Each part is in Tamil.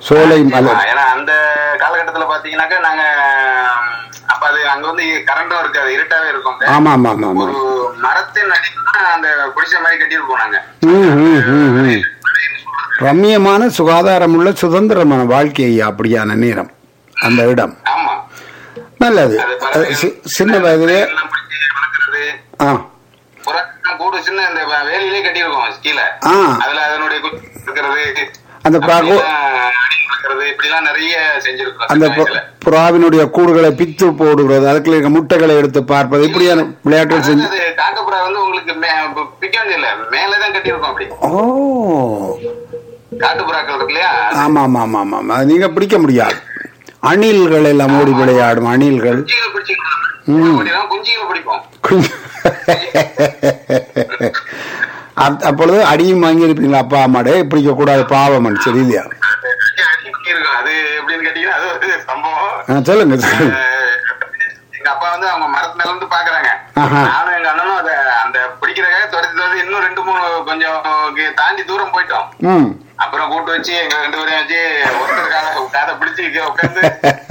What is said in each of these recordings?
சோலை மலை ஆமா, ஏன்னா அந்த காலகட்டத்துல பாத்தீங்கன்னாக்கா நாங்க அப்ப அது அங்க வந்து கரண்டும் இருக்காது இருட்டாவே இருக்கும் ஆமா ஆமா ஆமா ஆமா ஒரு மரத்தின் அடியில தான் அந்த குடிசை மாதிரி கட்டியிருப்போம் நாங்க ம், ம், ம், ம். ரம்மியமான சுகாதாரமுள்ள சுதந்திரமான வாழ்க்கை அப்படியான நேரம் அந்த இடம் ஆமா நல்லது அது அது பறவைகள் சி- சின்ன வயதிலே எல்லாம் பிடிச்சி வளர்க்கறது ஆ புறாக்கள் கூடு சின்ன இந்த வேலியிலே கட்டியிருக்கோம் கீழே ஆ அதுல அதனுடைய குஞ்சு இருக்கிறது அந்த பா- அப்படிலாம் அடி வளர்க்கறது இப்படிலாம் நிறைய செஞ்சிருக்கோம் அந்த சின்ன பு- வயசுல. புறாவினுடைய கூடுகளை பித்து போடுகிறது அதுக்குள்ள இருக்க முட்டைகளை எடுத்து பார்ப்பது இப்படியான விளையாட்டுகள் அதாவது செஞ்சு அது காக்கப்புறா வந்து உங்களுக்கு மே- பு- பிக்க வேண்டியதில்ல மேலதான் கட்டியிருக்கோம் அப்படி ஓ காட்டுப்புறாக்கள் இருக்கு இல்லையா ஆமா ஆமா ஆமா ஆமா ஆமா அது நீங்க பிடிக்க முடியாது அணில்கள் எல்லாம் ஓடி விளையாடும் அணில்கள் குஞ்சுகளை பிடிச்சிக்கலாம் குஞ்சுகளை பிடிப்போம் கொஞ்சம் அப்- அப்பொழுது அடியும் வாங்கி இருப்பீங்களா அப்பா அம்மாடே பிடிக்க கூடாது பாவம் சரி இல்லையா இருக்கும் அது எப்படின்னு கேட்டீங்கன்னா அது ஒரு சம்பவம் ஆ, சொல்லுங்க சொல்லுங்க அஹ் எங்க அப்பா வந்து அவங்க மரத்து மேல இருந்து பாக்குறாங்க ஆஹா. நானும் எங்க அண்ணனும் அத அந்த பிடிக்கிறக்காக துரத்தி துரத்தி இன்னும் ரெண்டு மூணு கொஞ்சம் கி- தாண்டி தூரம் போயிட்டோம் ம் அப்புறம் கூட்டு வச்சு எங்க ரெண்டு பேரையும் வச்சு ஒருத்தர் காதை காதை பிடிச்சு இங்க உட்காந்து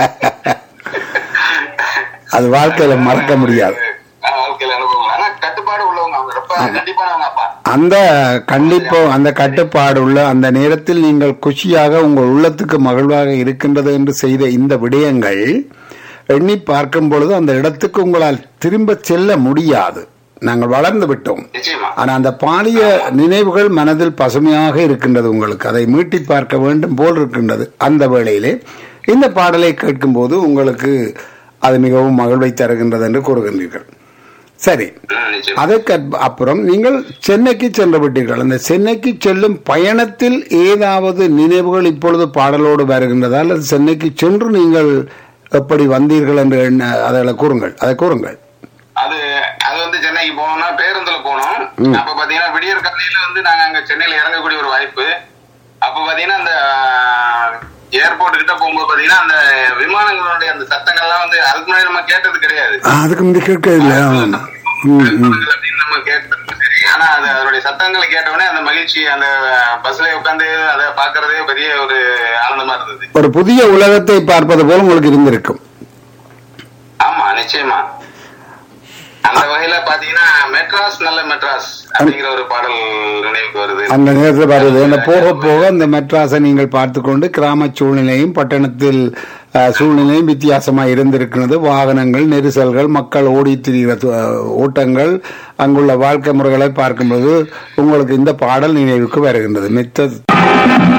அது வாழ்க்கையில மறக்க முடியாது வாழ்க்கையில அனுபவம் ஆனா கட்டுப்பாடு உள்ளவங்க அவங்க ரொம்ப கண்டிப்பானவங்க அப்பா அந்த கண்டிப்போ அந்த கட்டுப்பாடு உள்ள அந்த நேரத்தில் நீங்கள் குஷியாக உங்கள் உள்ளத்துக்கு மகிழ்வாக இருக்கின்றது என்று செய்த இந்த விடயங்கள் எண்ணி பார்க்கும் பொழுது அந்த இடத்துக்கு உங்களால் திரும்ப செல்ல முடியாது நாங்கள் வளர்ந்து விட்டோம் நிச்சயமா ஆனா அந்த பாலிய நினைவுகள் மனதில் பசுமையாக இருக்கின்றது உங்களுக்கு அதை மீட்டி பார்க்க வேண்டும் போல் இருக்கின்றது அந்த வேளையிலே இந்த பாடலை கேட்கும்போது உங்களுக்கு அது மிகவும் மகிழ்வை தருகின்றது என்று கூறுகின்றீர்கள் சரி ம், நிச்சயமா அதற்கு அப்- அப்புறம் நீங்கள் சென்னைக்கு சென்று விட்டீர்கள் அந்த சென்னைக்கு செல்லும் பயணத்தில் ஏதாவது நினைவுகள் இப்பொழுது பாடலோடு வருகின்றதா அல்லது சென்னைக்கு சென்று நீங்கள் எப்படி வந்தீர்கள் என்று எண்ண அதை கூறுங்கள் அதை கூறுங்கள் அது அது வந்து சென்னைக்கு போனோம்னா பேருந்துல போனோம் அப்ப பாத்தீங்கன்னா விடியற் காலையில வந்து நாங்க அங்க சென்னையில இறங்கக்கூடிய ஒரு வாய்ப்பு அப்ப பாத்தீங்கன்னா அந்த ஏர்போர்ட் கிட்ட போகும்போது பாத்தீங்கன்னா அந்த விமானங்களுடைய அந்த சத்தங்கள்லாம் வந்து அதுக்கு முன்னாடி நம்ம கேட்டது கிடையாது ஆ, அதுக்கு முந்தி கேட்க இல்லையா ம், ம். அப்படின்னு நம்ம கேட்டது சரி ஆனா அது அதனுடைய சத்தங்களை கேட்ட உடனே அந்த மகிழ்ச்சி அந்த பஸ்ல உட்காந்து அதை பாக்குறதே பெரிய ஒரு ஆனந்தமா இருந்தது ஒரு புதிய உலகத்தை பார்ப்பது போல உங்களுக்கு இருந்திருக்கும் ஆமா நிச்சயமா அந்த வகையில பாத்தீங்கன்னா மெட்ராஸ் நல்ல மெட்ராஸ் அப்படிங்கிற ஒரு பாடல் நினைவுக்கு வருது அந்த நேரத்தில் வருது அந்த போக போக அந்த மெட்ராஸை நீங்கள் பார்த்து கொண்டு கிராம சூழ்நிலையும் பட்டணத்தில் அஹ், சூழ்நிலையும் வித்தியாசமா இருந்திருக்கிறது வாகனங்கள் நெரிசல்கள் மக்கள் ஓடி திரிகிற து- ஓட்டங்கள் அங்குள்ள வாழ்க்கை முறைகளை பார்க்கும்போது உங்களுக்கு இந்த பாடல் நினைவுக்கு வருகின்றது மித்த